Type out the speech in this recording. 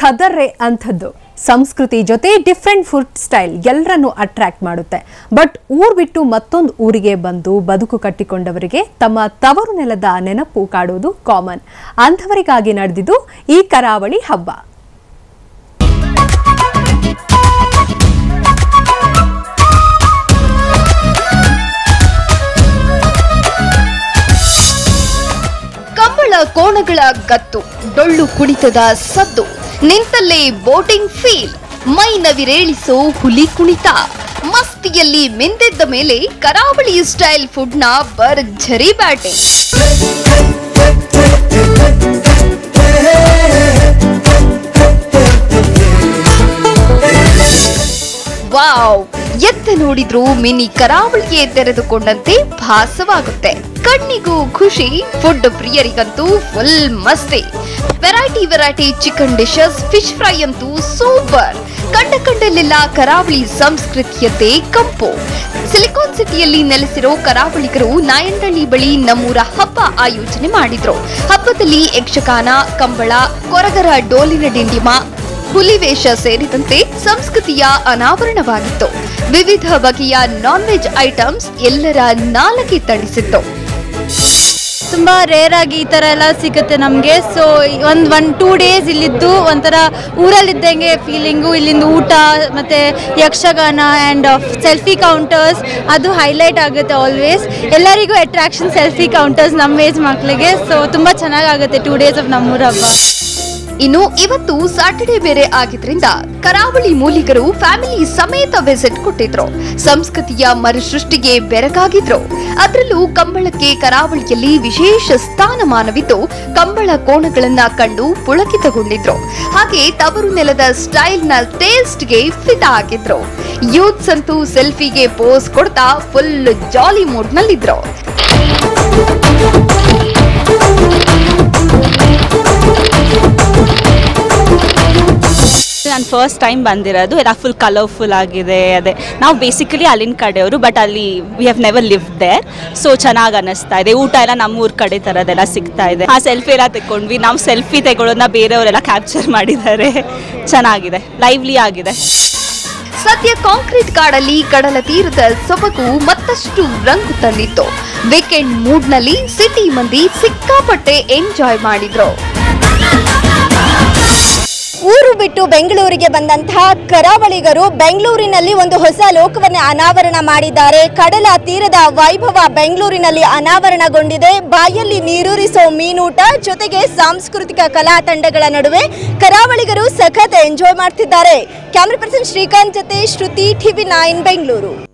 ಖದರ್ರೆ ಅಂಥದ್ದು ಸಂಸ್ಕೃತಿ ಜೊತೆ ಡಿಫ್ರೆಂಟ್ ಫುಡ್ ಸ್ಟೈಲ್ ಎಲ್ಲರನ್ನು ಅಟ್ರಾಕ್ಟ್ ಮಾಡುತ್ತೆ ಬಟ್ ಊರ್ ಬಿಟ್ಟು ಮತ್ತೊಂದು ಊರಿಗೆ ಬಂದು ಬದುಕು ಕಟ್ಟಿಕೊಂಡವರಿಗೆ ತಮ್ಮ ತವರು ನೆಲದ ನೆನಪು ಕಾಡುವುದು ಕಾಮನ್ ಅಂಥವರಿಗಾಗಿ ನಡೆದಿದ್ದು ಈ ಕರಾವಳಿ ಹಬ್ಬ ಕಂಬಳ ಕೋಣಗಳ ಗತ್ತು ಡೊಳ್ಳು ಕುಣಿತದ ಸದ್ದು ನಿಂತಲ್ಲೇ ಬೋಟಿಂಗ್ ಫೀಲ್ ಮೈ ನವಿರೇಳಿಸೋ ಹುಲಿ ಕುಣಿತ ಮಸ್ತಿಯಲ್ಲಿ ಮಿಂದೆದ್ದ ಮೇಲೆ ಕರಾವಳಿ ಸ್ಟೈಲ್ ಫುಡ್ನ ಭರ್ಜರಿ ಬ್ಯಾಟಿಂಗ್ ವಾವ್ ಎತ್ತ ನೋಡಿದ್ರೂ ಮಿನಿ ಕರಾವಳಿಗೆ ತೆರೆದುಕೊಂಡಂತೆ ಭಾಸವಾಗುತ್ತೆ ಕಣ್ಣಿಗೂ ಖುಷಿ ಫುಡ್ ಪ್ರಿಯರಿಗಂತೂ ಫುಲ್ ಮಸ್ತಿ variety variety chicken dishes fish fry ಅಂತೂ ಸೂಪರ್ ಕಂಡ ಕಂಡಲ್ಲೆಲ್ಲ ಕರಾವಳಿ ಸಂಸ್ಕೃತಿಯದ್ದೇ ಕಂಪು ಸಿಲಿಕಾನ್ ಸಿಟಿಯಲ್ಲಿ ನೆಲೆಸಿರೋ ಕರಾವಳಿಗರು ನಾಯಂಡಳ್ಳಿ ಬಳಿ ನಮ್ಮೂರ ಹಬ್ಬ ಆಯೋಜನೆ ಮಾಡಿದ್ರು ಹಬ್ಬದಲ್ಲಿ ಯಕ್ಷಗಾನ ಕಂಬಳ ಕೊರಗರ ಡೋಲಿನ ಡಿಂಡಿಮ ಹುಲಿವೇಷ ಸೇರಿದಂತೆ ಸಂಸ್ಕೃತಿಯ ಅನಾವರಣವಾಗಿತ್ತು ವಿವಿಧ ಬಗೆಯ ನಾನ್ ವೆಜ್ ಐಟಮ್ಸ್ ಎಲ್ಲರ ನಾಲಗೆ ತಣಿಸಿತ್ತು ತುಂಬ ರೇರ್ ಆಗಿ ಈ ಥರ ಎಲ್ಲ ಸಿಗುತ್ತೆ ನಮಗೆ ಸೊ ಒಂದು ಒನ್ ಟೂ ಡೇಸ್ ಇಲ್ಲಿದ್ದು ಒಂಥರ ಊರಲ್ಲಿದ್ದಂಗೆ ಫೀಲಿಂಗು ಇಲ್ಲಿಂದ ಊಟ ಮತ್ತು ಯಕ್ಷಗಾನ ಆ್ಯಂಡ್ ಸೆಲ್ಫಿ ಕೌಂಟರ್ಸ್ ಅದು ಹೈಲೈಟ್ ಆಗುತ್ತೆ ಆಲ್ವೇಸ್ ಎಲ್ಲರಿಗೂ ಅಟ್ರಾಕ್ಷನ್ ಸೆಲ್ಫಿ ಕೌಂಟರ್ಸ್ ನಮ್ಮ ಏಜ್ ಮಕ್ಕಳಿಗೆ ಸೊ ತುಂಬ ಚೆನ್ನಾಗಾಗುತ್ತೆ ಟೂ ಡೇಸ್ ಆಫ್ ನಮ್ಮೂರ ಹಬ್ಬ ಇನ್ನು ಇವತ್ತು ಸ್ಯಾಟರ್ಡೇ ಬೇರೆ ಆಗಿದ್ರಿಂದ ಕರಾವಳಿ ಮೂಲಿಗರು ಫ್ಯಾಮಿಲಿ ಸಮೇತ ವಿಸಿಟ್ ಕೊಟ್ಟಿದ್ರು ಸಂಸ್ಕೃತಿಯ ಮರುಸೃಷ್ಟಿಗೆ ಬೆರಗಾಗಿದ್ರು ಅದರಲ್ಲೂ ಕಂಬಳಕ್ಕೆ ಕರಾವಳಿಯಲ್ಲಿ ವಿಶೇಷ ಸ್ಥಾನಮಾನವಿದ್ದು ಕಂಬಳ ಕೋಣಗಳನ್ನ ಕಂಡು ಪುಳಕಿತಗೊಂಡಿದ್ರು ಹಾಗೆ ತವರು ನೆಲದ ಸ್ಟೈಲ್ನ ಟೇಸ್ಟ್ಗೆ ಫಿದಾ ಆಗಿದ್ರು ಯೂತ್ಸ್ ಅಂತೂ ಸೆಲ್ಫಿಗೆ ಪೋಸ್ ಕೊಡ್ತಾ ಫುಲ್ ಜಾಲಿ ಮೂಡ್ನಲ್ಲಿದ್ರು ನಾನು ಫಸ್ಟ್ ಟೈಮ್ ಬಂದಿರೋದು ಎಲ್ಲ ಫುಲ್ ಕಲರ್ಫುಲ್ ಆಗಿದೆ ಅದೇ ನಾವು ಬೇಸಿಕಲಿ ಅಲ್ಲಿನ ಕಡೆಯವರು ಬಟ್ ಅಲ್ಲಿ we have never live there so ಚೆನ್ನಾಗಿ ಅನ್ನಿಸ್ತಾ ಇದೆ ಊಟ ಎಲ್ಲ ನಮ್ಮೂರ ಕಡೆ ಥರದ್ದೆಲ್ಲ ಸಿಗ್ತಾ ಇದೆ ಆ ಸೆಲ್ಫಿ ಎಲ್ಲ ತೆಕ್ಕೊಂಡ್ವಿ ನಾವು ಸೆಲ್ಫಿ ತೆಗೊಳ್ಳೋದನ್ನ ಬೇರೆಯವರೆಲ್ಲ ಕ್ಯಾಪ್ಚರ್ ಮಾಡಿದ್ದಾರೆ ಚೆನ್ನಾಗಿದೆ ಲೈವ್ಲಿ ಆಗಿದೆ ಸದ್ಯ ಕಾಂಕ್ರೀಟ್ ಕಾಡಲ್ಲಿ ಕಡಲ ತೀರದ ಸೊಬಗು ಮತ್ತಷ್ಟು ರಂಗು ತಂದಿತ್ತು ವೀಕೆಂಡ್ ಮೂಡ್ನಲ್ಲಿ ಸಿಟಿ ಮಂದಿ ಸಿಕ್ಕಾಪಟ್ಟೆ ಎಂಜಾಯ್ ಮಾಡಿದ್ರು ಊರು ಬಿಟ್ಟು ಬೆಂಗಳೂರಿಗೆ ಬಂದಂತಹ ಕರಾವಳಿಗರು ಬೆಂಗಳೂರಿನಲ್ಲಿ ಒಂದು ಹೊಸ ಲೋಕವನ್ನೇ ಅನಾವರಣ ಮಾಡಿದ್ದಾರೆ ಕಡಲ ತೀರದ ವೈಭವ ಬೆಂಗಳೂರಿನಲ್ಲಿ ಅನಾವರಣಗೊಂಡಿದೆ ಬಾಯಲ್ಲಿ ನೀರೂರಿಸೋ ಮೀನೂಟ ಜೊತೆಗೆ ಸಾಂಸ್ಕೃತಿಕ ಕಲಾ ತಂಡಗಳ ನಡುವೆ ಕರಾವಳಿಗರು ಸಖತ್ ಎಂಜಾಯ್ ಮಾಡ್ತಿದ್ದಾರೆ ಕ್ಯಾಮ್ರಾ ಪರ್ಸನ್ ಶ್ರೀಕಾಂತ್ ಜೊತೆ ಶ್ರುತಿ ಟಿವಿ ನೈನ್ ಬೆಂಗಳೂರು